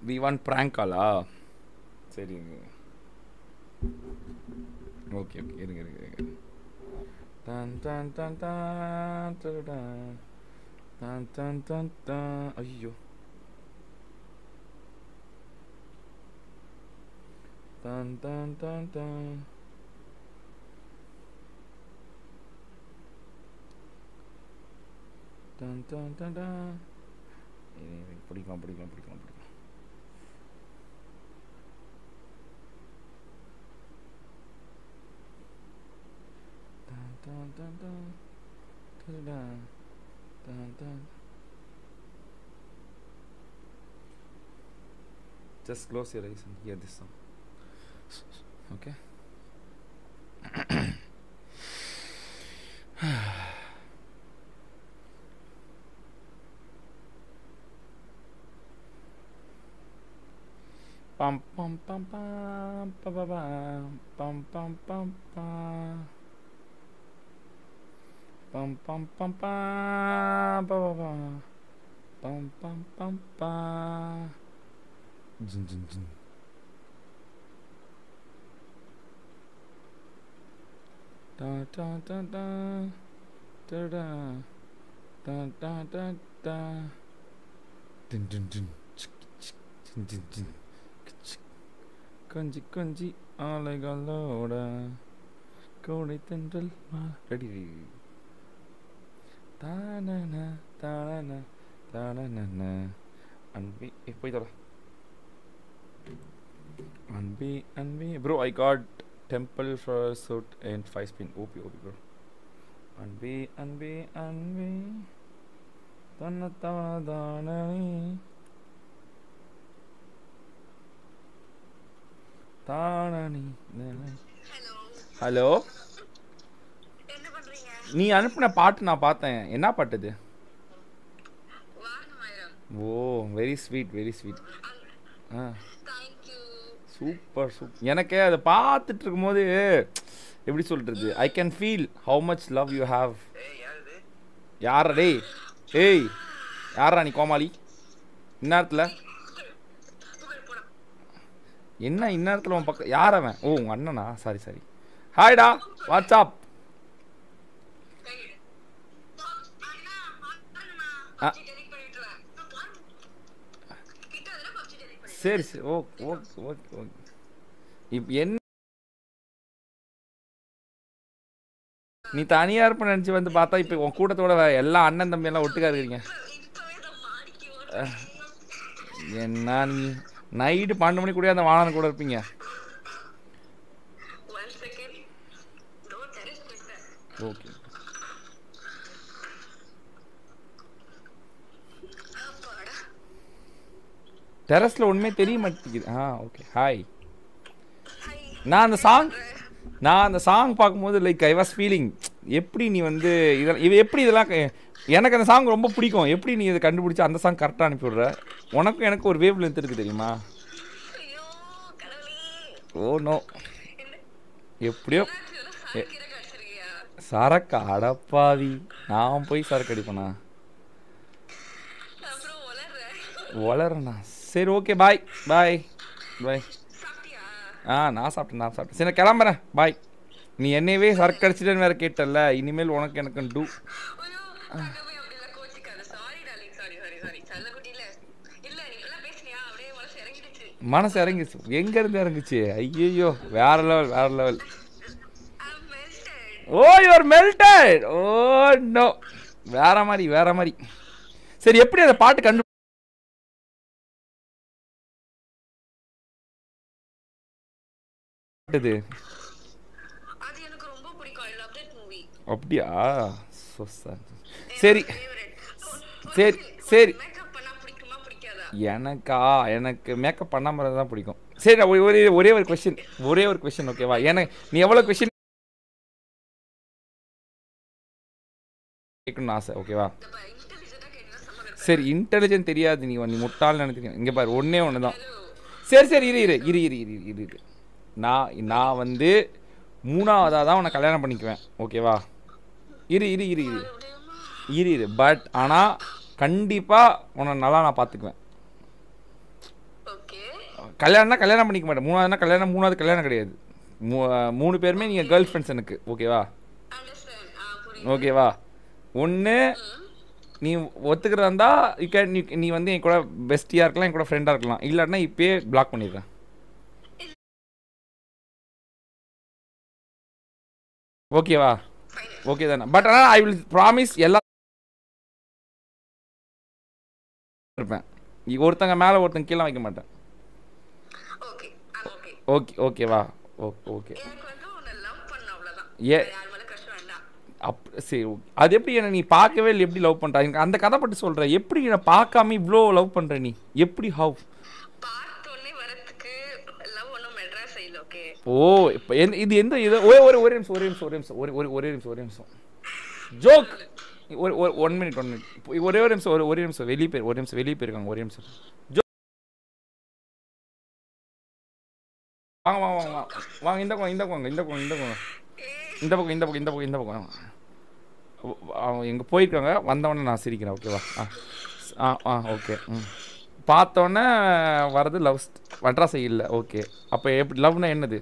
We van prank காலா சரி okay okay இருங்க இருங்க இருங்க டன் டன் டன் டன் டடன். டன் டன் டன் டன் ஐயோ டன் டன் டன் டன் டன் டன் டன் டன் இது எனக்கு பிடிக்கலாம் பிடிக்கலாம் பிடிக்கலாம் பிடிக்கலாம் Dun, dun, dun, dun. Dun, dun, dun. Just close your eyes and hear this song. Okay? Pam pam pam pam pa pa pam pam pam pam pam pam pam pam pam pa pa pam pam pam pam pam Dun, dun, dun. Da da da da da da da da da da dun dun dun chick, chick, dun dun dun கிச். கொஞ்சி கொஞ்சி ஆலைகளோட கோடை தென்றல் ready தானன தானன தானன அன்பி ஏ போய் தர அன்பி அன்பி bro I got temple for suit and five spin OP OP bro அன்பி அன்பி அன்பி தன்னத்தானே தானி ஹலோ ஹலோ என்ன பண்றீங்க நீ அனுப்பின பாட்டு நான் பார்த்தேன் என்ன பாட்டு இது Vaaranam Aayiram oh very sweet very sweet ah thank you super super எனக்கே அதை பார்த்துட்டு இருக்கும்போது எப்படி சொல்கிறது I can feel how much love you have யாரா டேய் ஏய் யாரா நீ கோமாளி இந்நேரத்தில் என்ன இந்நேரத்தில் உன் பக்கம் யார் அவன் ஓ உங்கள் அண்ணனா சாரி சாரி ஹாய்டா வாட்ஸ்அப் அண்ணா அண்ணா ஆ. பப்ஜி டெலிட் பண்ணிட்டுறேன் கிட்ட அதுல பப்ஜி டெலிட் பண்ணி சரி சரி ஓகே ஓகே ஓகே ஓகே இப்போ என்ன நீ தனியாக இருப்ப நினச்சி வந்து பார்த்தா இப்போ உன் கூட்டத்தோட வே- எல்லா அண்ணன் தம்பி எல்லாம் ஒட்டுக்கா இருக்கிறீங்க இப்பவே இதை மாடிக்கு ஓடுறேன் என்ன நீ நைட்டு பன்னெண்டு மணி கூட அந்த வாழன கூட இருப்பீங்க ஒன் செகண்ட் டோ டெரஸ் போயிட்டேன் ஓகே அப்பாடா டெரஸில் ஒன்றுமே தெரிய மாட்டேங்குது ஆ ஓகே ஹாய் ஹை நான் அந்த சாங் நான் அந்த சாங் பார்க்கும்போது லைக் ஐ வாஸ் ஃபீலிங் எப்படி நீ வந்து இதெல்லாம் இது எப்படி இதெல்லாம் க- எனக்கு அந்த சாங் ரொம்ப பிடிக்கும் எப்படி நீ இதை கண்டுபிடிச்சி அந்த சாங் கரெக்டாக அனுப்பி விடுற உனக்கும் எனக்கு ஒரு வேவ் லென்த் இருக்குது தெரியுமா ஐயோ கடவுளே ஓ நோ என்ன எப்படியோ இதெல்லாம் சாக்கிர காய்ச்சிருக்கியா சரக்கு அடப்பாவி நான் போய் சரக்கு அடிப்பேனா அப்புறம் வளர்றேன் வளரண்ணா சரி ஓகே பாய் பாய் பாய் சாப்பிட்டியா ஆ நான் சாப்பிட்டேன் நான் சாப்பிட்டேன் சரி நான் கிளம்புறேன் பாய் நீ என்னையவே சரக்கு அடிச்சிட்டேன்னு வேற கேட்டல்ல இனிமேல் உனக்கு எனக்கு டூ ஐயோ தங்கமே அப்படிலாம் கோச்சிக்காத sorry darling sorry sorry sorry செல்லக்குட்டி இல்ல இல்ல நீ எல்லாம் பேசுனியா அப்படியே மனசு இறங்கிடுச்சு மனசு இறங்கிச்சு எங்க இருந்து இறங்குச்சு ஐயோ வேற லெவல் வேற level I'm melted. Oh your melted oh no வேற மாதிரி வேற மாதிரி சரி எப்படி அந்த பாட்டு கண்டு இது அது எனக்கு ரொம்ப பிடிக்கும் ஐ லவ் தட் மூவி அப்படியா So sad. சரி சரி சரி மேக்கப் பண்ணா பிடிக்குமா பிடிக்காதா எனக்கா எனக்கு மேக்கப் பண்ணாம இருந்தா தான் பிடிக்கும் சரி நான் ஒரே- ஒரே ஒரே ஒரு கொஸ்டின் ஒரே ஒரு கொஸ்டின் ஓகேவா எனக்கு நீ எவ்வளோ கொஸ்டின் கேட்கணும்னு ஆசை ஓகேவா இந்த இன்டெலிஜென்ட்டா கேட்டா சம்மதம் சரி இன்டெலிஜென்ட் தெரியாது நீ நீ முட்டாள்னு எனக்கு தெரியும் இங்கே பாரு ஒன்றே ஒன்று தான் சரி சரி இரு இரு இரு இரு இரு இரு இரு நான் நான் வந்து மூணாவதாக தான் உன்னை கல்யாணம் பண்ணிக்குவேன் ஓகேவா இரு இரு இரு இரு இரு இரு பட் ஆனால் கண்டிப்பாக உன்னை நல்லா நான் பார்த்துக்குவேன் ஓகே கல்யாணம்னா கல்யாணம் பண்ணிக்க மாட்டேன் மூணாவதுனா கல்யாணம் மூணாவது கல்யாணம் கிடையாது மூ- மூணு பேருமே நீங்கள் கேர்ள் ஃப்ரெண்ட்ஸ் எனக்கு ஓகேவா அண்டர்ஸ்டாண்ட் ஆ புரியுது ஓகேவா ஒன்று நீ ஒத்துக்கிறதா இருந்தா யூ கேன் நீ நீ வந்து என் கூட பெஸ்டியாக இருக்கலாம் என் கூட ஃப்ரெண்டாக இருக்கலாம் இல்லாட்டினா இப்பயே பிளாக் பண்ணிடுறேன் ஓகேவா ஃபைன் ஓகே தானே பட் ஆனால் ஐ வில் ப்ராமிஸ் எல்லாம் இருப்பேன் நீ ஒருத்தங்க மேலே ஒருத்தங்க கீழே வைக்க மாட்டேன் ஓகே ஐ ஓகே ஓகே ஓகேவா ஓகே ஓகே எனக்கு வந்து உன்னை லவ் பண்ண அவ்வளவுதான் ஏ யார் மேல கஷ்டம் வேண்டாம் அப் சரி okay. அது எப்படி என்ன நீ பார்க்கவே இல்லை எப்படி லவ் பண்ணுற எனக்கு அந்த கதை பற்றி சொல்கிற எப்படி என்னை பார்க்காம இவ்வளோ லவ் பண்ணுற நீ எப்படி ஹவ் பார்த்தோன்னே வரத்துக்கு லவ் ஒன்றும் மெட்ராஸ் இல்லை ஓகே ஓ இப்போ எந்த இது எந்த இது ஒரே ஒரு ஒரே நிமிஷம் ஒரே நிமிஷம் ஒரே நிமிஷம் ஒரே ஒரு ஒரே நிமிஷம் ஒரே நிமிஷம் ஜோக் ஒரு ஒரு ஒன் மினிட் ஒன் மினிட் ஒரே ஒரு நிமிஷம் ஒரு ஒரே நிமிஷம் வெளியே போய் ஒரு நிமிஷம் வெளியே போயிருக்காங்க ஒரே நிமிஷம் ஜோ வாங்க வாங்க வாங்க வாங்க வாங்க இந்த பக்கம் இந்த பக்கம் இந்த பக்கம் இந்த பக்கம் இந்த பக்கம் இந்த பக்கம் இந்த பக்கம் இந்த பக்கம் அவங்க எங்கே போயிருக்காங்க வந்தவொடனே நான் சிரிக்கிறேன் ஓகேவா ஆ ஸ்- ஆ ஆ ஓகே ம் பார்த்தோன்னே வர்றது லவ் வட்ராசை இல்லை ஓகே அப்போ எப்படி லவ்னா என்னது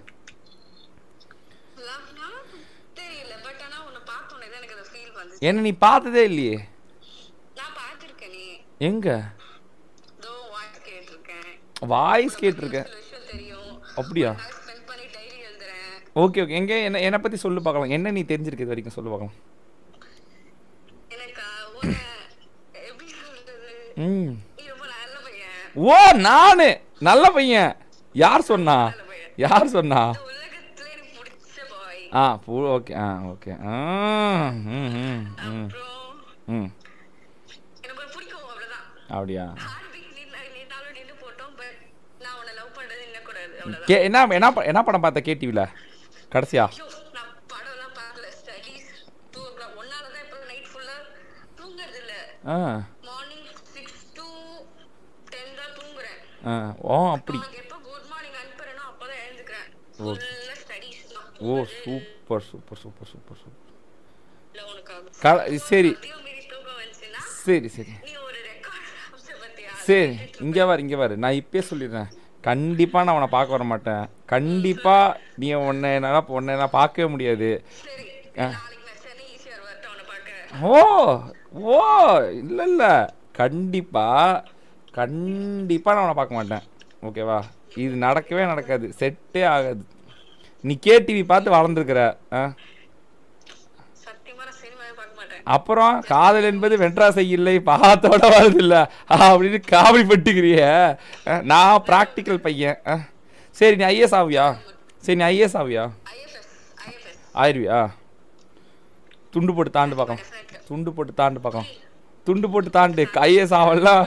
லவ்னா தெரியல பட் ஆனா உன்னை பார்த்தோன்னே தான் எனக்கு அந்த ஃபீல் வந்துச்சு என்ன நீ பார்த்ததே இல்லையே நான் பார்த்துருக்கேன் நீ எங்கே தோ வாய்ஸ் கேட்டிருக்கேன் வாய்ஸ் கேட்டிருக்கேன் சில விஷயம் தெரியும் அப்படியா நான் ஸ்பெண்ட் பண்ணி டைரி எழுதுறேன் ஓகே ஓகே எங்கே என்ன என்னை பற்றி சொல்லு பார்க்கலாம் என்ன நீ தெரிஞ்சிருக்கு இது வரைக்கும் சொல்லு பார்க்கலாம் எனக்கு உன்னை எப்படி சொல்றது ம் நீ ரொம்ப நல்ல பையன் ஓ நானு நல்ல பையன் யார் சொன்னா நல்ல பையன் யார் சொன்னா இந்த உலகத்துல எனக்கு பிடிச்ச பாய் ஆ பூ ஓகே ஆ ஓகே ஆ ம் ம் ம் அப்புறம் ம் எனக்கு உன்னை பிடிக்கும் அவ்வளவுதான் அப்படியா ஹார்ட் பீட் நீ நீனாலும் நின்று போட்டோம் பட் நான் உன்னை லவ் பண்றது நின்னக்கூடாது அவ்வளவுதான் கே என்ன என்ன ப- என்ன படம் பார்த்த கேடிவியில் கடைசியா ஐயோ நான் படம்லாம் பார்க்கல ஸ்டடீஸ் டூ ஓ கிளாக் ஒன்னால தான் இப்போ நைட் ஃபுல்லா தூங்குறது இல்ல ஆ மார்னிங் சிக்ஸ் டு டென் தான் தூங்குறேன் ஆ ஓ அப்படி உனக்கு எப்போ குட் மார்னிங் அனுப்புறேனோ அப்பதான் எழுந்துக்கிறேன் ஃபுல்லா ஸ்டடீஸ் தான் ஓ super super super super super இல்ல உனக்கு க சரி அதையும் மீறி தூக்கம் வந்துச்சுன்னா சரி சரி நீ ஒரு ரெக்கார்ட் அம்ச பத்தியா சரி இங்கே வர இங்கே வர நான் இப்பயே சொல்லிடுறேன் கண்டிப்பாக நான் உன்னை பார்க்க வர மாட்டேன் கண்டிப்பாக நீ உன்னை என்னால் உன்னை நான் பார்க்கவே முடியாது சரி நாளைக்கு நான் சென்னை ஈஸியாக வரட்டும் உன்னை பார்க்க ஓ ஓ இல்லை இல்லை கண்டிப்பாக கண்டிப்பாக நான் உன்னை பார்க்க மாட்டேன் ஓகேவா இது நடக்கவே நடக்காது செட்டே ஆகாது நீ கேடிவி பார்த்து வளர்ந்துருக்குற ஆ சத்தியமா நான் சினிமாவே பார்க்க மாட்டேன் அப்புறம் காதல் என்பது வென்றாசை இல்லை பாத்தோட வருதில்ல அப்படின்னு காவல் பட்டுக்கிறிய நான் ப்ராக்டிக்கல் பையன் ஆ. சரி நீ ஐஎஸ் ஆவியா சரி நீ ஐஎஸ் ஆவியா ஐஎஃப்எஸ் ஐஎஃப்எஸ் ஆயிருவியா துண்டு போட்டு தாண்டு பார்க்கலாம் டெஃபினெட்லி துண்டு போட்டு தாண்டு பார்க்கலாம் துண்டு போட்டு தாண்டு ஐஎஸ் ஆவலாம்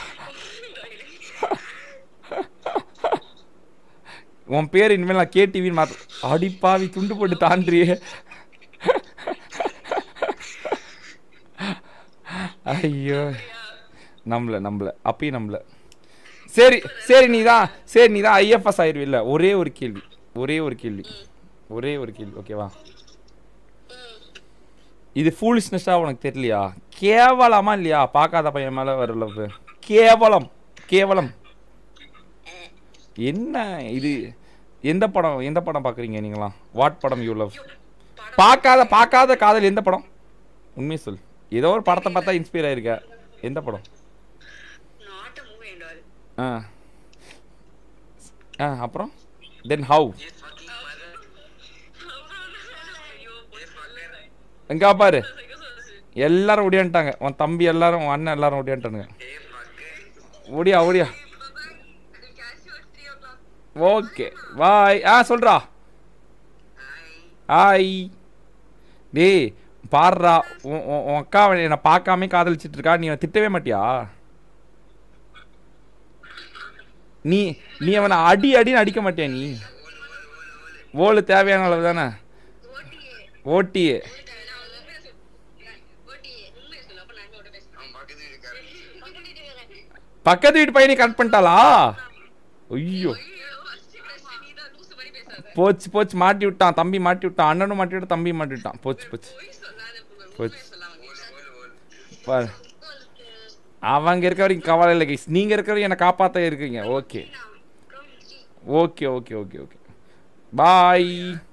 உன் பேர் இனிமேல் நான் கேடிவின்னு மாத்த அடிப்பாவி துண்டு போட்டு தாண்டியே ஐயோ நம்பல நம்பல அப்பயும் நம்பல சரி சரி நீ தான் சரி நீ தான் ஐஎஃப்எஸ் ஆயிருவில்ல ஒரே ஒரு கேள்வி ஒரே ஒரு கேள்வி ஒரே ஒரு கேள்வி ஓகேவா இது ஃபூலிஷ்னஸாக உனக்கு தெரியலையா கேவலமா இல்லையா பார்க்காத பையன் மேலே வர லவ் கேவலம் கேவலம் என்ன இது எந்த படம் எந்த படம் பார்க்குறீங்க நீங்களாம் வாட் படம் யூ லவ் பார்க்காத பார்க்காத காதல் எந்த படம் உண்மையை சொல் ஏதோ ஒரு படத்தை பார்த்தா இன்ஸ்பயர் ஆயிருக்க எந்த படம் not a movie and all ah ah அப்புறம் தென் ஹவு எங்கா பாரு எல்லாரும் ஒடியான்ட்டாங்க உன் தம்பி எல்லாரும் உன் அண்ணன் எல்லாரும் ஒடியான்ட்டானுங்க ஓடியா ஓடியா ஓகே பாய் ஆ சொல்றா ஹாய் டேய் பாருடா உன் உன் உன் அக்கா என்னை பார்க்காம காதலிச்சிட்டு இருக்கா நீ அவனை திட்டவே மாட்டியா நீ நீ அவனை அடி அடின்னு அடிக்க மாட்டியா நீ ஓலு தேவையான அளவு தானே ஓட்டி பக்கத்து வீட்டு பையனை கட் பண்ணிட்டாளா ஐயோ போச்சு போச்சு மாட்டி விட்டான் தம்பி மாட்டி விட்டான் அண்ணனும் மாட்டி விட்டான் தம்பி மாட்டி விட்டான் போச்சு போச்சு போச்சு பாரு அவங்க இருக்க வரைக்கும் கவலை இல்லை கைஸ் நீங்கள் இருக்க வரைக்கும் என்னை காப்பாற்ற இருக்கீங்க okay okay okay okay okay பாய்